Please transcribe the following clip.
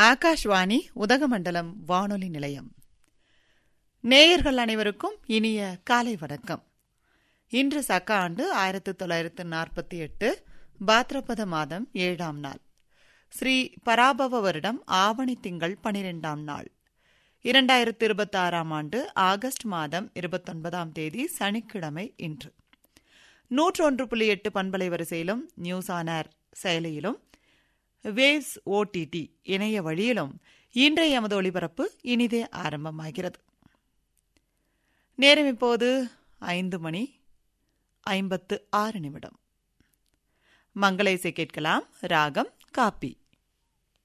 ஆகாஷ்வாணி உதகமண்டலம் வானொலி நிலையம் நேயர்கள் அனைவருக்கும் இனிய காலை வணக்கம் இன்று சக்க ஆண்டு ஆயிரத்து தொள்ளாயிரத்து நாற்பத்தி எட்டு பாத்ரபத மாதம் ஏழாம் நாள் ஸ்ரீ பராபவ வருடம் ஆவணி திங்கள் பனிரெண்டாம் நாள் இரண்டாயிரத்து இருபத்தி ஆறாம் ஆண்டு ஆகஸ்ட் மாதம் இருபத்தொன்பதாம் தேதி சனிக்கிழமை இன்று நூற்றொன்று புள்ளி எட்டு பண்பலை வரிசையிலும் நியூஸ் ஆன் ஏர் செயலியிலும் வேவ்ஸ் ஓடிடி இணைய வழியிலும் இன்றைய எமது ஒளிபரப்பு இனிதே ஆரம்பமாகிறது நேரம் இப்போது ஐந்து மணி ஐம்பத்து ஆறு நிமிடம் மங்கள இசை கேட்கலாம் ராகம் காப்பி